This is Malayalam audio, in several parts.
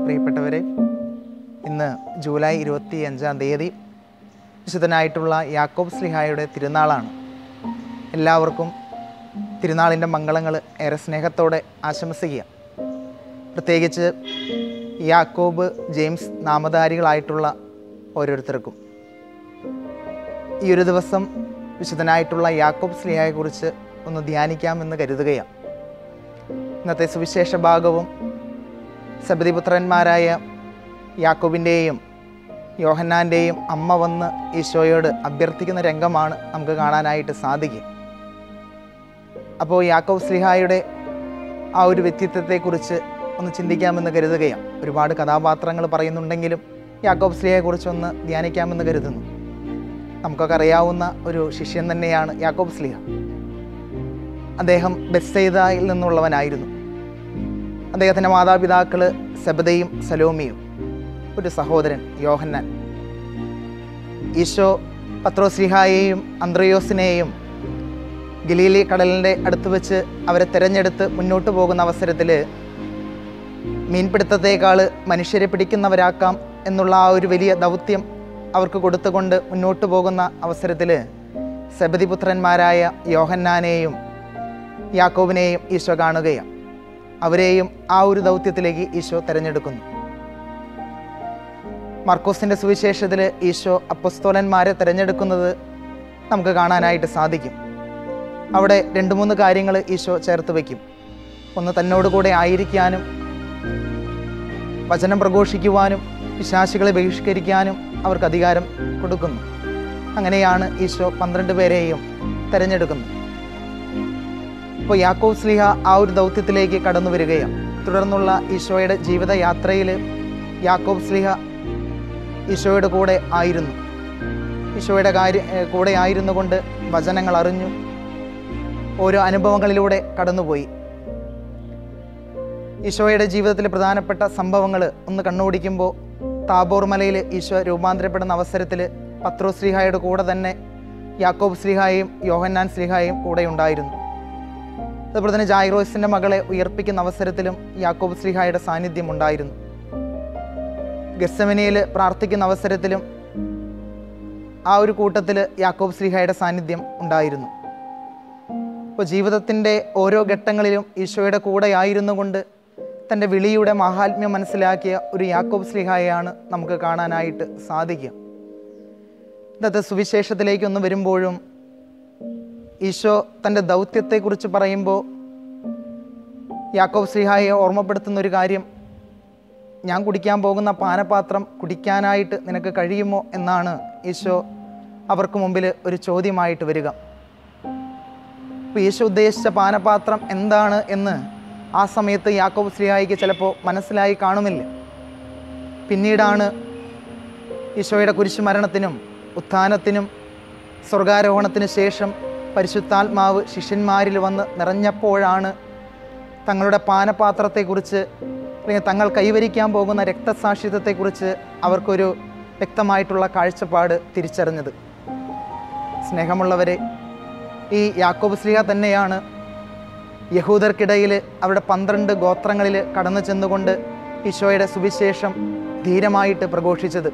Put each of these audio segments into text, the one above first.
പ്രിയപ്പെട്ടവരെ ഇന്ന് ജൂലൈ ഇരുപത്തി അഞ്ചാം തീയതി വിശുദ്ധനായിട്ടുള്ള യാക്കോബ് സ്ലിഹായുടെ തിരുനാളാണ് എല്ലാവർക്കും തിരുനാളിൻ്റെ മംഗളങ്ങൾ ഏറെ സ്നേഹത്തോടെ ആശംസിക്കുക പ്രത്യേകിച്ച് യാക്കോബ് ജെയിംസ് നാമധാരികളായിട്ടുള്ള ഓരോരുത്തർക്കും ഈ ഒരു ദിവസം വിശുദ്ധനായിട്ടുള്ള യാക്കോബ് സ്ലിഹായെക്കുറിച്ച് ഒന്ന് ധ്യാനിക്കാമെന്ന് കരുതുകയാണ് ഇന്നത്തെ സുവിശേഷ ഭാഗവും സബദിപുത്രന്മാരായ യാക്കോബിൻ്റെയും യോഹന്നാൻ്റെയും അമ്മ വന്ന് ഈശോയോട് അഭ്യർത്ഥിക്കുന്ന രംഗമാണ് നമുക്ക് കാണാനായിട്ട് സാധിക്കും അപ്പോൾ യാക്കോബ് സ്ലിഹായുടെ ആ ഒരു വ്യക്തിത്വത്തെക്കുറിച്ച് ഒന്ന് ചിന്തിക്കാമെന്ന് കരുതുകയാണ് ഒരുപാട് കഥാപാത്രങ്ങൾ പറയുന്നുണ്ടെങ്കിലും യാക്കോബ് സ്ലിഹയെക്കുറിച്ച് ഒന്ന് ധ്യാനിക്കാമെന്ന് കരുതുന്നു നമുക്കൊക്കെ അറിയാവുന്ന ഒരു ശിഷ്യൻ തന്നെയാണ് യാക്കോബ് സ്ലിഹ അദ്ദേഹം ബെസ്സൈദയിൽ നിന്നുള്ളവനായിരുന്നു അദ്ദേഹത്തിൻ്റെ മാതാപിതാക്കൾ സെബദയും സലോമിയും ഒരു സഹോദരൻ യോഹന്നാൻ ഈശോ പത്രോസ്ലിഹായെയും അന്ത്രയോസിനെയും ഗലീലി കടലിൻ്റെ അടുത്ത് വെച്ച് അവരെ തിരഞ്ഞെടുത്ത് മുന്നോട്ട് പോകുന്ന അവസരത്തിൽ മീൻപിടുത്തത്തേക്കാൾ മനുഷ്യരെ പിടിക്കുന്നവരാക്കാം എന്നുള്ള ആ ഒരു വലിയ ദൗത്യം അവർക്ക് കൊടുത്തുകൊണ്ട് മുന്നോട്ട് പോകുന്ന അവസരത്തിൽ സബദിപുത്രന്മാരായ യോഹന്നാനെയും യാക്കോബിനെയും ഈശോ കാണുകയാണ് അവരെയും ആ ഒരു ദൗത്യത്തിലേക്ക് ഈശോ തിരഞ്ഞെടുക്കുന്നു മർക്കോസിൻ്റെ സുവിശേഷത്തിൽ ഈശോ അപ്പസ്തോലന്മാരെ തിരഞ്ഞെടുക്കുന്നത് നമുക്ക് കാണാനായിട്ട് സാധിക്കും അവിടെ രണ്ട് മൂന്ന് കാര്യങ്ങൾ ഈശോ ചേർത്ത് വയ്ക്കും ഒന്ന് തന്നോട് കൂടെ ആയിരിക്കാനും വചനം പ്രഘോഷിക്കുവാനും പിശാശികളെ ബഹിഷ്കരിക്കാനും അവർക്ക് അധികാരം കൊടുക്കുന്നു അങ്ങനെയാണ് ഈശോ പന്ത്രണ്ട് പേരെയും തിരഞ്ഞെടുക്കുന്നത് ഇപ്പോൾ യാക്കോബ് സ്ലിഹ ആ ഒരു ദൗത്യത്തിലേക്ക് കടന്നു വരികയാണ് തുടർന്നുള്ള ഈശോയുടെ ജീവിതയാത്രയിൽ യാക്കോബ് സ്ലിഹ ഈശോയുടെ കൂടെ ആയിരുന്നു ഈശോയുടെ കാര്യ ഏഹ് കൂടെ ആയിരുന്നു കൊണ്ട് വചനങ്ങൾ അറിഞ്ഞു ഓരോ അനുഭവങ്ങളിലൂടെ കടന്നുപോയി ഈശോയുടെ ജീവിതത്തിലെ പ്രധാനപ്പെട്ട സംഭവങ്ങൾ ഒന്ന് കണ്ണോടിക്കുമ്പോൾ താബോർ മലയിൽ ഈശോ രൂപാന്തരപ്പെടുന്ന അവസരത്തിൽ പത്രോ ശ്രീഹായുടെ കൂടെ തന്നെ യാക്കോബ് ശ്രീഹായും യോഹന്നാൻ ശ്രീഹായും കൂടെ ഉണ്ടായിരുന്നു അതുപോലെ തന്നെ ജായിറോസിൻ്റെ മകളെ ഉയർപ്പിക്കുന്ന അവസരത്തിലും യാക്കോബ് ശ്രീഹായുടെ സാന്നിധ്യം ഉണ്ടായിരുന്നു ഗസമനിയിൽ പ്രാർത്ഥിക്കുന്ന അവസരത്തിലും ആ ഒരു കൂട്ടത്തിൽ യാക്കോബ് ശ്രീഹായുടെ സാന്നിധ്യം ഉണ്ടായിരുന്നു അപ്പോൾ ജീവിതത്തിൻ്റെ ഓരോ ഘട്ടങ്ങളിലും ഈശോയുടെ കൂടെ ആയിരുന്നു കൊണ്ട് തൻ്റെ വിളിയുടെ മാഹാത്മ്യം മനസ്സിലാക്കിയ ഒരു യാക്കോബ് സ്ലിഹായാണ് നമുക്ക് കാണാനായിട്ട് സാധിക്കുക ഇന്നത്തെ സുവിശേഷത്തിലേക്കൊന്ന് വരുമ്പോഴും ഈശോ തൻ്റെ ദൗത്യത്തെക്കുറിച്ച് പറയുമ്പോൾ യാക്കോബ് സ്ലിഹായെ ഓർമ്മപ്പെടുത്തുന്ന ഒരു കാര്യം ഞാൻ കുടിക്കാൻ പോകുന്ന പാനപാത്രം കുടിക്കാനായിട്ട് നിനക്ക് കഴിയുമോ എന്നാണ് ഈശോ അവർക്ക് മുമ്പിൽ ഒരു ചോദ്യമായിട്ട് വരിക അപ്പോൾ ഈശോ ഉദ്ദേശിച്ച പാനപാത്രം എന്താണ് എന്ന് ആ സമയത്ത് യാക്കോബ് ശ്രീഹായിക്ക് ചിലപ്പോൾ മനസ്സിലായി കാണുമില്ല പിന്നീടാണ് ഈശോയുടെ കുരിശുമരണത്തിനും ഉത്ഥാനത്തിനും സ്വർഗാരോഹണത്തിന് ശേഷം പരിശുദ്ധാത്മാവ് ശിഷ്യന്മാരിൽ വന്ന് നിറഞ്ഞപ്പോഴാണ് തങ്ങളുടെ പാനപാത്രത്തെക്കുറിച്ച് അല്ലെങ്കിൽ തങ്ങൾ കൈവരിക്കാൻ പോകുന്ന രക്തസാക്ഷിത്വത്തെക്കുറിച്ച് അവർക്കൊരു വ്യക്തമായിട്ടുള്ള കാഴ്ചപ്പാട് തിരിച്ചറിഞ്ഞത് സ്നേഹമുള്ളവരെ ഈ യാക്കോബ് സ്ലിഹ തന്നെയാണ് യഹൂദർക്കിടയിൽ അവരുടെ പന്ത്രണ്ട് ഗോത്രങ്ങളിൽ കടന്നു ചെന്നുകൊണ്ട് ഈശോയുടെ സുവിശേഷം ധീരമായിട്ട് പ്രഘോഷിച്ചത്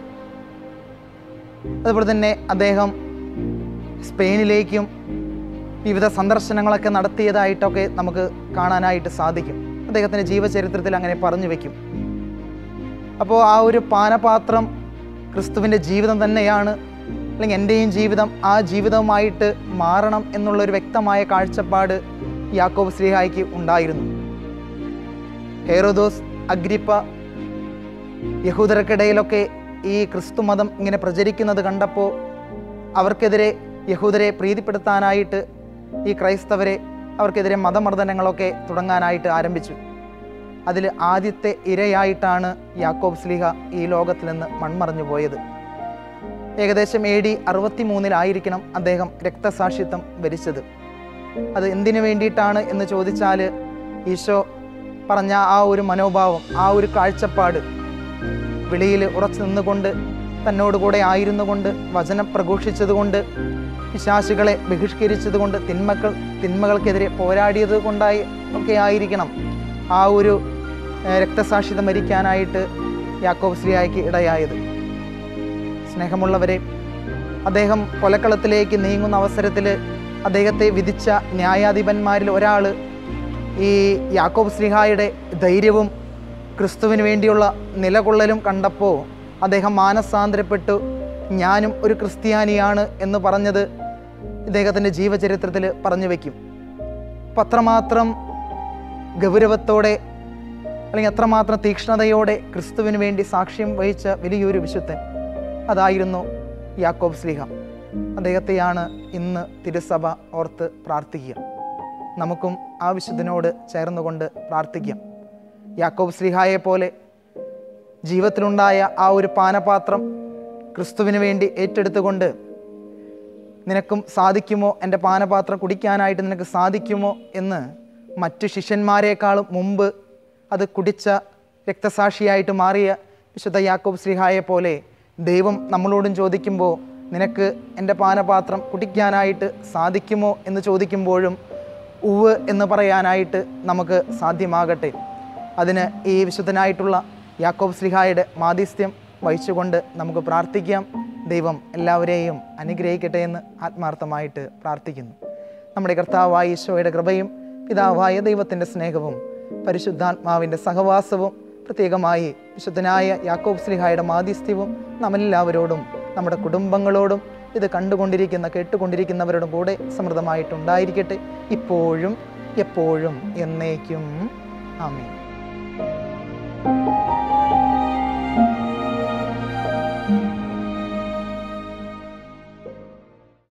അതുപോലെ തന്നെ അദ്ദേഹം സ്പെയിനിലേക്കും വിവിധ സന്ദർശനങ്ങളൊക്കെ നടത്തിയതായിട്ടൊക്കെ നമുക്ക് കാണാനായിട്ട് സാധിക്കും അദ്ദേഹത്തിൻ്റെ ജീവചരിത്രത്തിൽ അങ്ങനെ പറഞ്ഞു വയ്ക്കും അപ്പോൾ ആ ഒരു പാനപാത്രം ക്രിസ്തുവിൻ്റെ ജീവിതം തന്നെയാണ് അല്ലെങ്കിൽ എൻ്റെയും ജീവിതം ആ ജീവിതവുമായിട്ട് മാറണം എന്നുള്ളൊരു വ്യക്തമായ കാഴ്ചപ്പാട് യാക്കോബ് ശ്രീഹായിക്ക് ഉണ്ടായിരുന്നു ഹേറോദോസ് അഗ്രിപ്പ യഹൂദർക്കിടയിലൊക്കെ ഈ ക്രിസ്തു മതം ഇങ്ങനെ പ്രചരിക്കുന്നത് കണ്ടപ്പോൾ അവർക്കെതിരെ യഹൂദരെ പ്രീതിപ്പെടുത്താനായിട്ട് ഈ ക്രൈസ്തവരെ അവർക്കെതിരെ മതമർദ്ദനങ്ങളൊക്കെ തുടങ്ങാനായിട്ട് ആരംഭിച്ചു അതിൽ ആദ്യത്തെ ഇരയായിട്ടാണ് യാക്കോബ് സ്ലിഹ ഈ ലോകത്തിൽ നിന്ന് മൺമറഞ്ഞു പോയത് ഏകദേശം എ ഡി അറുപത്തി മൂന്നിലായിരിക്കണം അദ്ദേഹം രക്തസാക്ഷിത്വം വരിച്ചത് അത് എന്തിനു വേണ്ടിയിട്ടാണ് എന്ന് ചോദിച്ചാൽ ഈശോ പറഞ്ഞ ആ ഒരു മനോഭാവം ആ ഒരു കാഴ്ചപ്പാട് വിളിയിൽ ഉറച്ചു നിന്നുകൊണ്ട് തന്നോടുകൂടെ ആയിരുന്നു കൊണ്ട് വചനം പ്രഘോഷിച്ചതുകൊണ്ട് പിശാശുകളെ ബഹിഷ്കരിച്ചതുകൊണ്ട് തിന്മകൾ തിന്മകൾക്കെതിരെ പോരാടിയത് കൊണ്ടായി ഒക്കെ ആയിരിക്കണം ആ ഒരു ഏഹ്, രക്തസാക്ഷിത മരിക്കാനായിട്ട് യാക്കോബ് ശ്രീയായിക്ക് ഇടയായത് സ്നേഹമുള്ളവരെ അദ്ദേഹം കൊലക്കളത്തിലേക്ക് നീങ്ങുന്ന അവസരത്തിൽ അദ്ദേഹത്തെ വിധിച്ച ന്യായാധിപന്മാരിൽ ഒരാൾ ഈ യാക്കോബ് ശ്രീഹായുടെ ധൈര്യവും ക്രിസ്തുവിന് വേണ്ടിയുള്ള നിലകൊള്ളലും കണ്ടപ്പോൾ അദ്ദേഹം മാനസാന്തരപ്പെട്ടു ഞാനും ഒരു ക്രിസ്ത്യാനിയാണ് എന്ന് പറഞ്ഞത് ഇദ്ദേഹത്തിൻ്റെ ജീവചരിത്രത്തിൽ പറഞ്ഞു വയ്ക്കും അപ്പം അത്രമാത്രം ഗൗരവത്തോടെ അല്ലെങ്കിൽ അത്രമാത്രം തീക്ഷ്ണതയോടെ ക്രിസ്തുവിന് വേണ്ടി സാക്ഷ്യം വഹിച്ച വലിയൊരു വിശുദ്ധൻ അതായിരുന്നു യാക്കോബ് സ്ലിഹ അദ്ദേഹത്തെയാണ് ഇന്ന് തിരുസഭ ഓർത്ത് പ്രാർത്ഥിക്കുക നമുക്കും ആ വിശുദ്ധനോട് ചേർന്നുകൊണ്ട് പ്രാർത്ഥിക്കാം യാക്കോബ് സ്ലിഹായെ പോലെ ജീവിതത്തിലുണ്ടായ ആ ഒരു പാനപാത്രം ക്രിസ്തുവിന് വേണ്ടി ഏറ്റെടുത്തുകൊണ്ട് നിനക്കും സാധിക്കുമോ എൻ്റെ പാനപാത്രം കുടിക്കാനായിട്ട് നിനക്ക് സാധിക്കുമോ എന്ന് മറ്റു ശിഷ്യന്മാരെക്കാളും മുമ്പ് അത് കുടിച്ച രക്തസാക്ഷിയായിട്ട് മാറിയ വിശുദ്ധ യാക്കോബ് ശ്രീഹായെ പോലെ ദൈവം നമ്മളോടും ചോദിക്കുമ്പോൾ നിനക്ക് എൻ്റെ പാനപാത്രം കുടിക്കാനായിട്ട് സാധിക്കുമോ എന്ന് ചോദിക്കുമ്പോഴും ഉവ് എന്ന് പറയാനായിട്ട് നമുക്ക് സാധ്യമാകട്ടെ അതിന് ഈ വിശുദ്ധനായിട്ടുള്ള യാക്കോബ് ശ്രീഹായുടെ മാധ്യസ്ഥ്യം വഹിച്ചുകൊണ്ട് നമുക്ക് പ്രാർത്ഥിക്കാം ദൈവം എല്ലാവരെയും അനുഗ്രഹിക്കട്ടെ എന്ന് ആത്മാർത്ഥമായിട്ട് പ്രാർത്ഥിക്കുന്നു നമ്മുടെ കർത്താവായ ഈശോയുടെ കൃപയും പിതാവായ ദൈവത്തിൻ്റെ സ്നേഹവും പരിശുദ്ധാത്മാവിൻ്റെ സഹവാസവും പ്രത്യേകമായി വിശുദ്ധനായ യാക്കോബ് ശ്രീഹായുടെ മാധ്യസ്ഥ്യവും നമ്മളെല്ലാവരോടും നമ്മുടെ കുടുംബങ്ങളോടും ഇത് കണ്ടുകൊണ്ടിരിക്കുന്ന കേട്ടുകൊണ്ടിരിക്കുന്നവരോടും കൂടെ സമൃദ്ധമായിട്ടുണ്ടായിരിക്കട്ടെ ഇപ്പോഴും എപ്പോഴും എന്നേക്കും ആമേൻ